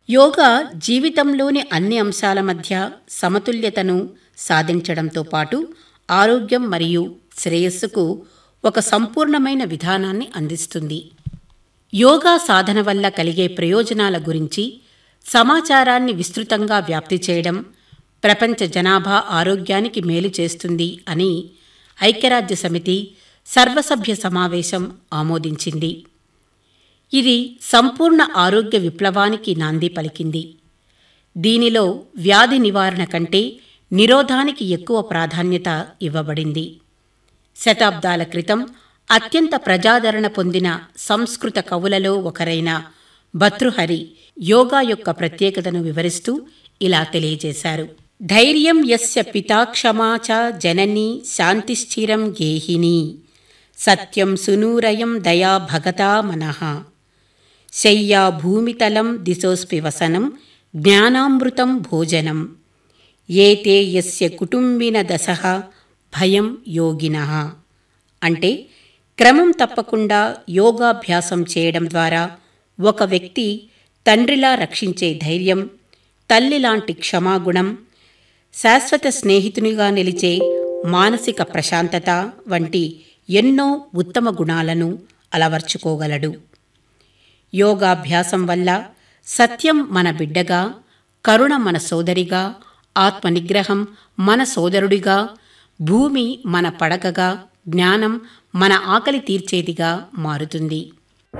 యోగా జీవితంలోని అన్ని అంశాల మధ్య సమతుల్యతను సాధించడంతో పాటు ఆరోగ్యం మరియు శ్రేయస్సుకు ఒక సంపూర్ణమైన విధానాన్ని అందిస్తుంది యోగా సాధన వల్ల కలిగే ప్రయోజనాల గురించి సమాచారాన్ని విస్తృతంగా వ్యాప్తి చేయడం ప్రపంచ జనాభా ఆరోగ్యానికి మేలు చేస్తుంది అని ఐక్యరాజ్య సమితి సర్వసభ్య సమావేశం ఆమోదించింది ఇది సంపూర్ణ ఆరోగ్య విప్లవానికి నాంది పలికింది దీనిలో వ్యాధి నివారణ కంటే నిరోధానికి ఎక్కువ ప్రాధాన్యత ఇవ్వబడింది శతాబ్దాల క్రితం అత్యంత ప్రజాదరణ పొందిన సంస్కృత కవులలో ఒకరైన భర్తృహరి యోగా యొక్క ప్రత్యేకతను వివరిస్తూ ఇలా తెలియజేశారు ధైర్యం యస్య పితా క్షమా చ జననీ శాంతిశ్చిరం గేహిని సత్యం సునూరయం దయా భగతా మనః శయ్యా భూమితలం దిశోస్పి వసనం జ్ఞానామృతం భోజనం ఏతే యస్య కుటుంబిన దశ భయం యోగిన అంటే క్రమం తప్పకుండా యోగాభ్యాసం చేయడం ద్వారా ఒక వ్యక్తి తండ్రిలా రక్షించే ధైర్యం తల్లిలాంటి క్షమాగుణం శాశ్వత స్నేహితునిగా నిలిచే మానసిక ప్రశాంతత వంటి ఎన్నో ఉత్తమ గుణాలను అలవర్చుకోగలడు యోగాభ్యాసం వల్ల సత్యం మన బిడ్డగా కరుణ మన సోదరిగా ఆత్మనిగ్రహం మన సోదరుడిగా భూమి మన పడకగా జ్ఞానం మన ఆకలి తీర్చేదిగా మారుతుంది